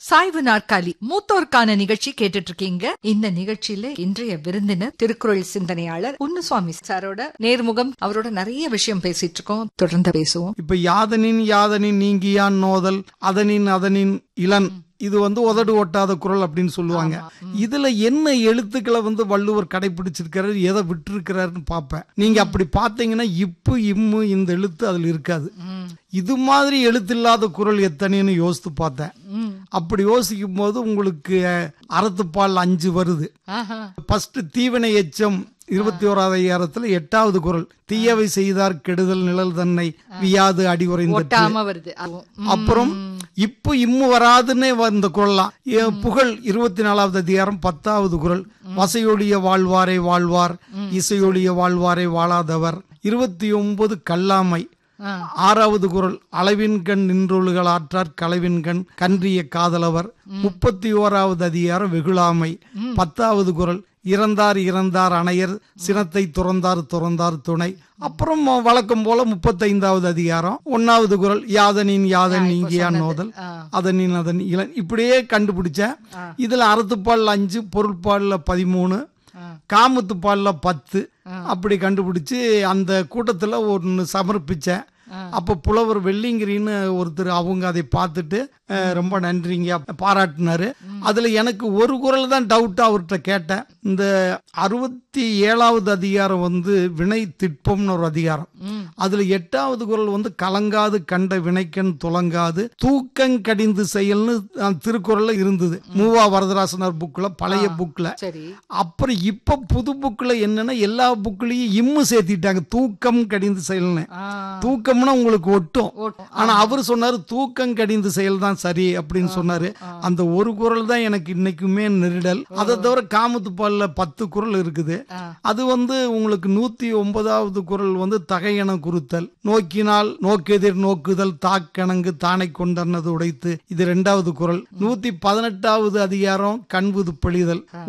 சாய்வு நாற்காலி மூத்தோர்க்கான நிகழ்ச்சி கேட்டுட்டு இருக்கீங்க இந்த நிகழ்ச்சியில இன்றைய விருந்தினர் திருக்குறள் சிந்தனையாளர் உன்னுசுவாமி சாரோட நேர்முகம் அவரோட நிறைய விஷயம் பேசிட்டு இருக்கோம் தொடர்ந்து பேசுவோம் இப்ப யாதனின் யாதனின் நீங்கியான் நோதல் அதனின் அதனின் இளன் இது வந்து உதடு ஒட்டாத குரல் அப்படின்னு சொல்லுவாங்க இதுல என்ன எழுத்துக்களை வந்து வள்ளுவர் கடைபிடிச்சிருக்கிறாரு எதை விட்டுருக்கிறாருன்னு பார்ப்பேன் நீங்க அப்படி பார்த்தீங்கன்னா இப்பு இம்மு இந்த எழுத்து அதுல இருக்காது இது மாதிரி எழுத்தில்லாத குரல் எத்தனைன்னு யோசித்து பார்த்தேன் அப்படி யோசிக்கும் போது உங்களுக்கு அறத்துப்பால் அஞ்சு வருது ஆஹா. ஃபர்ஸ்ட் தீவினை எச்சம் இருபத்தி ஓராவது அதிகாரத்துல எட்டாவது குரல் தீயவை செய்தார் கெடுதல் நிழல் தன்னை வியாது அடி உறைந்த ஒட்டாம வருது அதுவும். ம். அப்புறம் இப்போ இம்மு வராதுன்னே வந்த குரல்லாம் ஏ, புகழ் இருபத்தி நாலாவது அதிகாரம் பத்தாவது குரல் வசையொழிய வாழ்வாரை வாழ்வார் இசையொழிய வாழ்வாரை வாழாதவர் இருபத்தி ஒன்பது கல்லாமை ஆ. ஆறாவது குரல் அளவின்கண் நின்றொழுகள் ஆற்றார் களவின்கண் கன்றிய காதலவர் முப்பத்தி ஓராவது அதிகாரம் வெகுளாமை பத்தாவது குரல் இறந்தார் இறந்தார் அணையர் சினத்தை துறந்தார் துறந்தார் துணை அப்புறம் வழக்கம் போல முப்பத்தைந்தாவது அதிகாரம் ஒன்னாவது குரல் யாதனின் யாதன் நீங்கியான் நோதல் அதனின் அதன் இளன் இப்படியே கண்டுபிடிச்சேன் இதுல அறத்துப்பால் அஞ்சு பொருட்பால்ல பதிமூணு காமத்துப்பால்ல பத்து அப்படி கண்டுபிடிச்சு அந்த கூட்டத்துல ஒன்று சமர்ப்பிச்சேன் அப்ப புலவர் வெள்ளிங்கிரின்னு ஒருத்தர் அவங்க அதை பார்த்துட்டு அஹ், ரொம்ப நன்றிங்க பாராட்டினாரு அதுல எனக்கு ஒரு குரல் தான் டவுட் அவர்கிட்ட கேட்டேன் இந்த அறுபத்தி ஏழாவது அதிகாரம் வந்து வினை திட்பம்னு ஒரு அதிகாரம் அதுல எட்டாவது குரல் வந்து கலங்காது கண்ட வினைக்கண் துலங்காது தூக்கங் கடிந்து செயல்னு அந்த திருக்குறள்ல இருந்தது மூவா வரதராசனார் புக்ல பழைய புக்ல சரி அப்புறம் இப்ப புது புக்ல என்னன்னா எல்லா புக்லயும் இம்மு சேர்த்திட்டாங்க தூக்கம் கடிந்து செயல்னு ஆ. தூக்கம்னா உங்களுக்கு ஒட்டும் ஒட்டும். ஆனா அவர் சொன்னாரு தூக்கம் கடிந்து செயல் தான் சரி அப்படின்னு சொன்னாரு அந்த ஒரு குரல் தான் எனக்கு இன்னைக்குமே நெருடல் அதை தவிர காமத்து பால்ல பத்து குரல் இருக்குது அது வந்து உங்களுக்கு நூத்தி ஒன்பதாவது குரல் வந்து தகையென குறுத்தல் நோக்கினால் நோக்கெதிர் நோக்குதல் தாக்கணங்கு தானை கொண்டனது உடைத்து இது ரெண்டாவது குரல் நூத்தி பதினெட்டாவது அதிகாரம் கண்புது பழிதல்